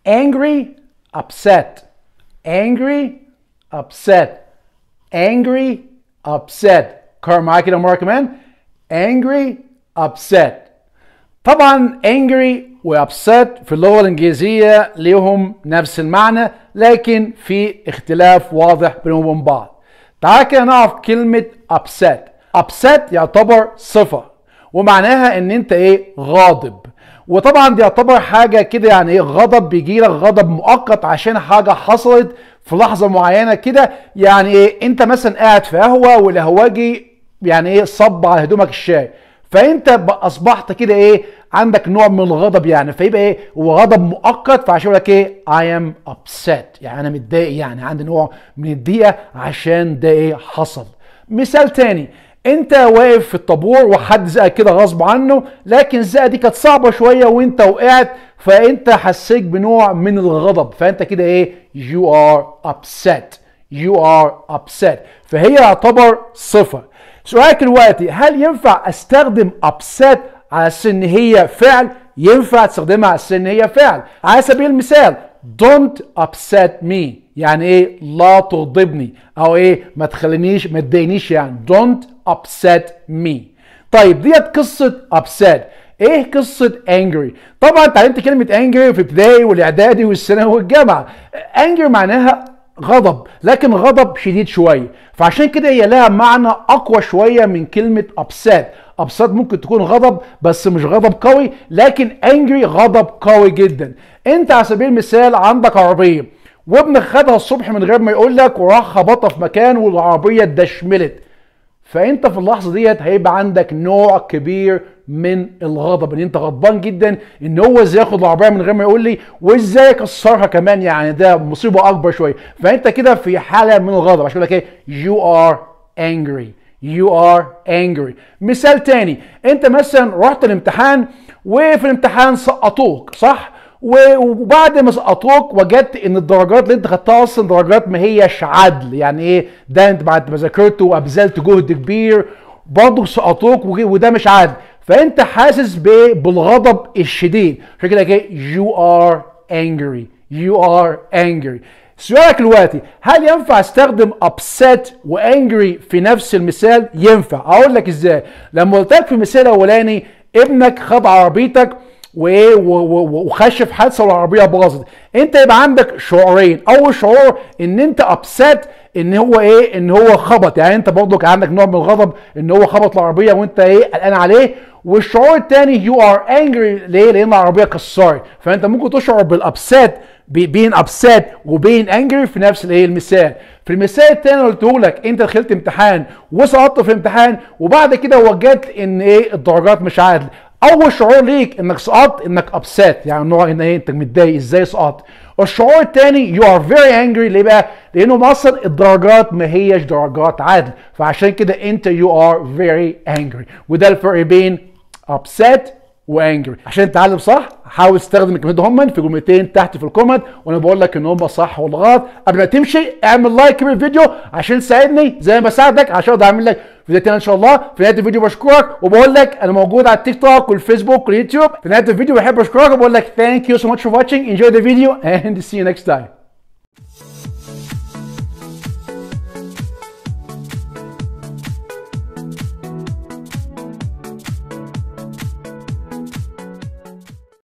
angry upset angry upset angry upset كرر معايا كده مرة كمان angry upset طبعا angry و upset في اللغة الإنجليزية ليهم نفس المعنى لكن في اختلاف واضح بينهم وبين بعض تعال كده نعرف كلمة upset upset يعتبر صفة ومعناها ان انت ايه غاضب وطبعا دي يعتبر حاجه كده يعني ايه غضب بيجي لك غضب مؤقت عشان حاجه حصلت في لحظه معينه كده يعني ايه انت مثلا قاعد في قهوه والقهوجي يعني ايه صب على هدومك الشاي فانت اصبحت كده ايه عندك نوع من الغضب يعني فيبقى ايه هو غضب مؤقت فعشان يقول لك ايه I am upset يعني انا متضايق يعني عندي نوع من الضيقه عشان ده ايه حصل مثال تاني انت واقف في الطابور وحد زقك كده غصب عنه لكن الزقه دي كانت صعبه شويه وانت وقعت فانت حسيت بنوع من الغضب فانت كده ايه you are upset you are upset فهي يعتبر صفه سؤالك دلوقتي هل ينفع استخدم upset على اساس ان هي فعل ينفع تستخدمها على اساس ان هي فعل على سبيل المثال don't upset me يعني ايه لا تغضبني او ايه ما تخلينيش ما تضايقنيش يعني don't upset me طيب ديت قصه upset ايه قصه angry طبعا اتعلمت كلمه angry في ابتدائي والاعدادي والثانوي والجامعه angry معناها غضب لكن غضب شديد شويه فعشان كده هي لها معنى اقوى شويه من كلمه upset upset ممكن تكون غضب بس مش غضب قوي لكن angry غضب قوي جدا انت على سبيل المثال عندك عربيه وابنك خدها الصبح من غير ما يقول لك وراح خبطها في مكان والعربيه اتدشملت فانت في اللحظه ديت هيبقى عندك نوع كبير من الغضب ان انت غضبان جدا ان هو ازاي ياخد العربيه من غير ما يقول لي وازاي يكسرها كمان يعني ده مصيبه اكبر شويه فانت كده في حاله من الغضب عشان لك ايه you are angry you are angry مثال تاني انت مثلا رحت الامتحان وفي الامتحان سقطوك صح وبعد ما سقطوك وجدت ان الدرجات اللي انت خدتها اصلا درجات ما هيش عدل يعني ايه ده انت بعد ما ذاكرت وابذلت جهد كبير برضه سقطوك وده مش عدل فانت حاسس بالغضب الشديد عشان كده ايه you are angry you are angry سؤالك دلوقتي هل ينفع استخدم upset وangry في نفس المثال ينفع اقول لك ازاي لما قلت لك في المثال الاولاني ابنك خد عربيتك وايه وخش في حادثه والعربيه باظت انت يبقى عندك شعورين اول شعور ان انت ابسات ان هو ايه ان هو خبط يعني انت برضه كان عندك نوع من الغضب ان هو خبط العربيه وانت ايه قلقان عليه والشعور الثاني يو ار انجري ليه لان العربيه كسرت فانت ممكن تشعر بالابسات بين ابسات وبين انجري في نفس الايه المثال في المثال الثاني اللي قلته لك انت دخلت امتحان وسقطت في الامتحان وبعد كده وجدت ان ايه الدرجات مش عادل اول شعور ليك انك سقطت انك ابسات يعني نوع ان ايه انت متضايق ازاي سقطت الشعور الثاني يو ار فيري انجري ليه بقى؟ لانه اصلا الدرجات ما هيش درجات عدل فعشان كده انت يو ار فيري انجري وده الفرق بين upset وانجري عشان تتعلم صح حاول تستخدم الكلمتين هم في جملتين تحت في الكومنت وانا بقول لك ان هم صح ولا غلط قبل ما تمشي اعمل لايك للفيديو عشان تساعدني زي ما بساعدك عشان اقدر اعمل لك فيديوهات ان شاء الله في نهايه الفيديو بشكرك وبقول لك انا موجود على التيك توك والفيسبوك واليوتيوب في نهايه الفيديو بحب اشكرك وبقول لك thank you so much for watching enjoy the video and see you next time